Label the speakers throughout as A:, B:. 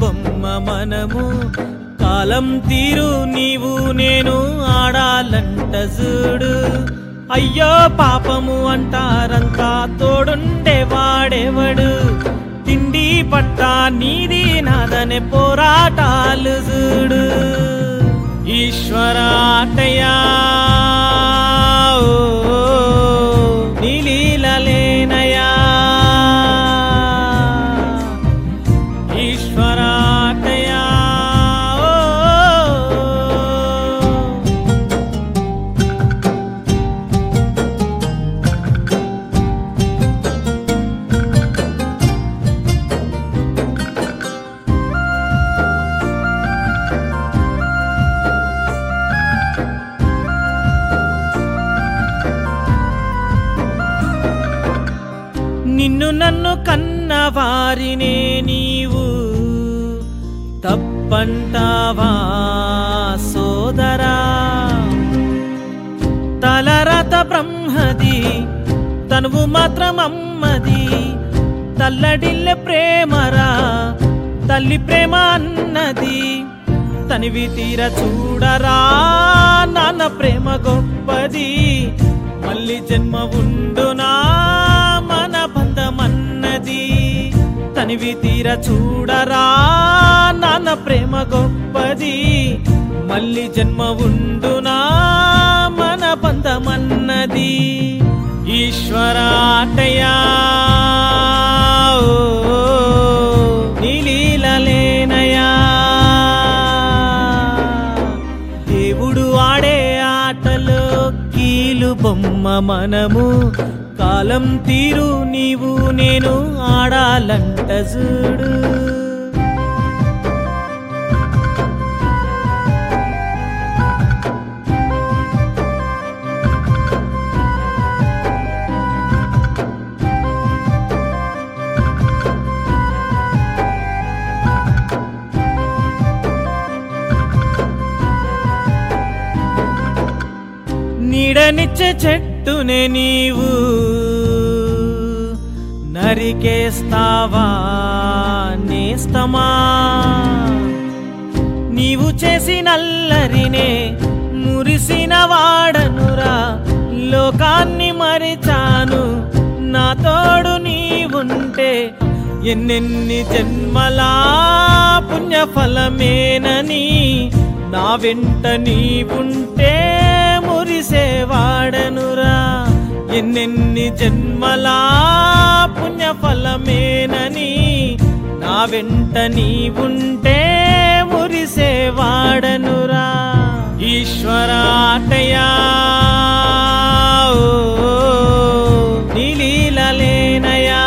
A: బొమ్మ మనము కాలం తీరు నీవు నేను ఆడాలంట చూడు అయ్యో పాపము అంటారంతా తోడుండే వాడెవడు తిండి పట్ట నీది నాదనే పోరాటాలు చూడు ఈశ్వరాటయా నీలీలలేనయా ఈశ్వరాటయా నిన్ను నన్ను కన్న వారినే నీవు తప్పంటావా సోదరా తలరత బ్రహ్మది తనువు మాత్రం అమ్మది తల్లడిల్లె ప్రేమరా తల్లి ప్రేమ అన్నది తనివి తీర చూడరా నాన్న ప్రేమ గొప్పది మళ్ళీ జన్మ ఉండునా మన బంధమన్నది తనివి తీర చూడరా నాన్న ప్రేమ గొప్పది మళ్ళీ జన్మ ఉండునా మన బంధమన్నది ఈశ్వరాటయా నీలీలలేనయా దేవుడు ఆడే ఆటలో కీలు బొమ్మ మనము కాలం తీరు నీవు నేను ఆడాలంట చూడు నీడనిచ్చే చెట్టునే నీవు నరికేస్తావా నేస్తమా నీవు చేసినల్లరినే మురిసిన వాడనురా లోకాన్ని మరిచాను నా తోడు నీవుంటే ఎన్నెన్ని జన్మలా పుణ్యఫలమేనని నా వెంట నీవుంటే మురిసేవాడనురా ఎన్నెన్ని జన్మలా పుణ్యఫలమేనని నా వెంట నీవుంటే మురిసేవాడనురా ఈశ్వరాటయా నీలీలలేనయా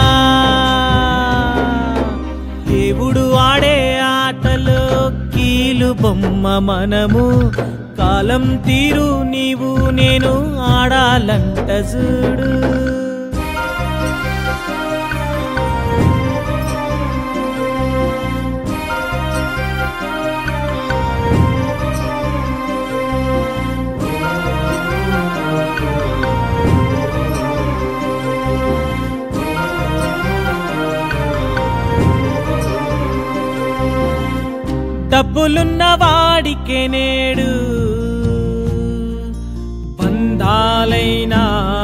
A: దేవుడు ఆడే ఆటలో కీలు బొమ్మ మనము కాలం తీరు నీవు నేను ఆడాలంట చూడు డబ్బులున్న వాడికే నేడు బంధాలైనా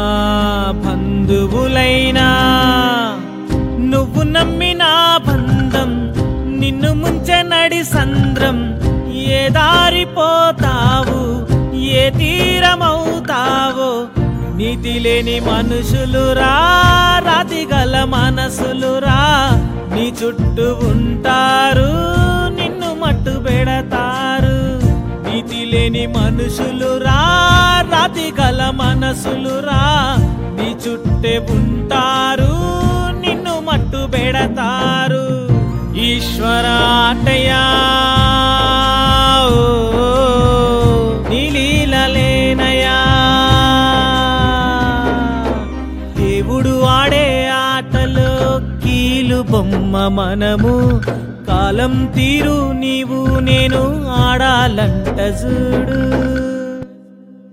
A: బంధువులైనా నువ్వు నమ్మిన బంధం నిన్ను ముంచెనడి సంద్రం ఏ దారిపోతావు ఏ తీరమవుతావో నీతి లేని మనుషులురా రాతి గల మనసులురా నీ చుట్టూ ఉంటారు నిన్ను మట్టు పెడతారు నీతి లేని మనుషులురా రాతి గల మనసులురా నీ చుట్టే ఉంటారు నిన్ను మట్టు పెడతారు ఈశ్వరాటయా నీలీలలేనయా దేవుడు ఆడే ఆటలో కీలు బొమ్మ మనము కాలం తీరు నీవు నేను ఆడాలంట చూడు